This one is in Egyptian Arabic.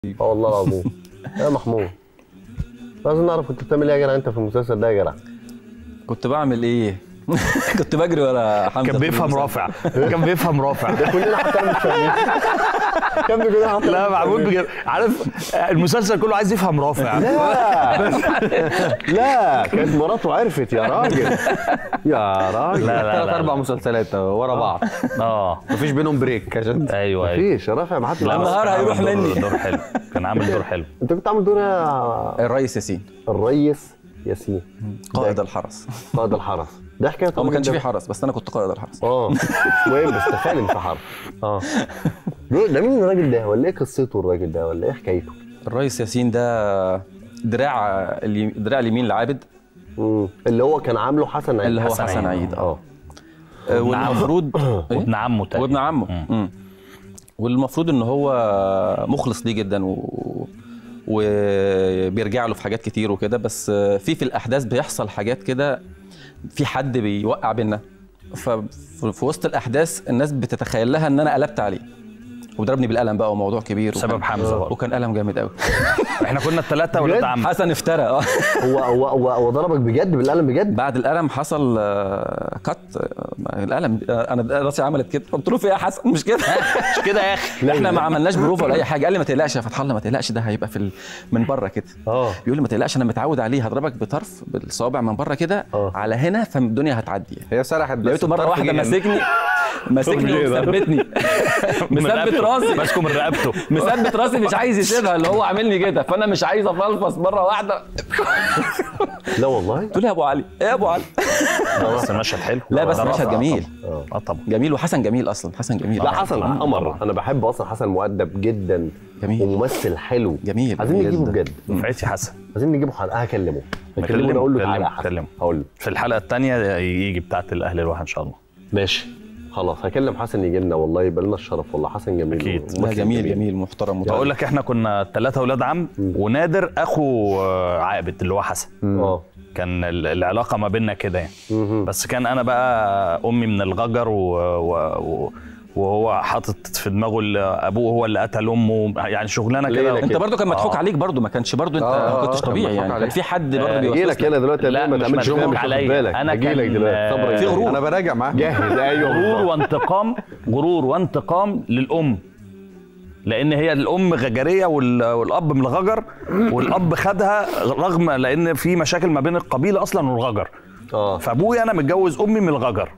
اه والله العظيم يا محمود لازم نعرف كنت بتعمل ايه يا جدع انت في المسلسل ده يا جدع كنت بعمل ايه؟ كنت بجري ورا حمزه كان بيفهم رافع كان بيفهم رافع كلنا حتى مش فاهمين كمل كلنا حتى لا معمول بجد عارف المسلسل كله عايز يفهم رافع لا لا كانت مراته عرفت يا راجل يا راجل لا لا ثلاث لا اربع مسلسلات ورا بعض اه مفيش بينهم بريك عشان ايوه ايوه مفيش رافع ما حد لا، بس النهار كان هيروح عامل دور- مني. دور حلو كان عامل دور حلو انت كنت عامل دور يا الريس ياسين الريس ياسين قائد الحرس قائد الحرس ده حكايه هو ما كانش ده- فيه حرس بس انا كنت قائد الحرس اه مش مهم بس تخيل ان في حرب اه ده ده مين الراجل ده ولا ايه قصته الراجل ده ولا ايه حكايته؟ الريس ياسين ده دراع اليم- دراع اليمين لعابد مم. اللي هو كان عامله حسن عيد اللي هو حسن حسن عيد. عيد اه آه، والمفروض إيه؟ وابن عمه تقريبا وابن عمه مم. مم. والمفروض ان هو مخلص ليه جدا و... وبيرجع له في حاجات كتير وكده بس في في الاحداث بيحصل حاجات كده في حد بيوقع بينا ففي وسط الاحداث الناس بتتخيل لها ان انا قلبت عليه وضربني بالقلم بقى وموضوع كبير بسبب وكان- حمزة برضه. وكان قلم جامد قوي احنا كنا الثلاثه ولاد بجد؟ عم حسن افترى اه هو هو هو هو ضربك بجد بالقلم بجد؟ بعد القلم حصل آه، كت آه، القلم آه، انا راسي عملت كده قلت له في ايه يا حسن مش كده مش كده يا اخي احنا ما عملناش بروفا ولا اي حاجه قال لي ما تقلقش يا فتح الله ما تقلقش ده هيبقى في ال... من بره كده اه بيقول لي ما تقلقش انا متعود عليه هضربك بطرف بالصوابع من بره كده آه. على هنا فالدنيا هتعدي يعني. هي سرحت بس لقيته مره الطرف واحده جه هنا. ماسكني ماسكني ليه ده؟ ومثبتني من مثبت رقبته. راسي ماسكه من رقبته مثبت راسي مش عايز يسيبها اللي هو عاملني كده فانا مش عايز افلفص مره واحده لا والله قلت له يا ابو علي ايه يا ابو علي بس المشهد حلو لا بس ده مشهد رافع جميل اه اه طبعا جميل وحسن جميل اصلا حسن جميل لا حسن طبعاً، قمر طبعاً. انا بحب اصلا حسن مؤدب جدا جميل وممثل حلو جميل عايزين جميل نجيبه جداً. بجد دفعتي حسن عايزين نجيبه حلقه هكلمه نكلمه، هكلمه اقول له كلمه، تعالى يا حسن كلمه. هقول له في الحلقه الثانيه يجي بتاعت الاهل الواحد ان شاء الله ماشي خلاص هكلم حسن يجي لنا والله يبقى لنا الشرف والله حسن جميل أكيد. لا وممثل جميل جميل محترم بقول متعلم لك احنا كنا ثلاثه اولاد عم ونادر اخو آه، عابد اللي هو حسن اه كان ال- العلاقه ما بيننا كده يعني مهم. بس كان انا بقى امي من الغجر و... و... و... وهو حاطط في دماغه اللي ابوه هو اللي قتل امه يعني شغلانه ليه كده لك انت برضو كان مضحوك آه. عليك برضو ما كانش برضو انت آه، ما آه، كنتش كان طبيعي مضحوك يعني عليك. كان في حد برضو آه، هجي بيوسوس لك انا دلوقتي لا، لا ما مش تعملش فيها مضحوك مش واخد عليا. بالك أنا هجي لك كان- دلوقتي صبر في غرور. انا براجع معاه جاهز ايوه غرور وانتقام غرور وانتقام للام لان هي الام غجريه وال- والاب من الغجر والاب خدها رغم لان في مشاكل ما بين القبيله اصلا والغجر اه فابويا انا متجوز امي من الغجر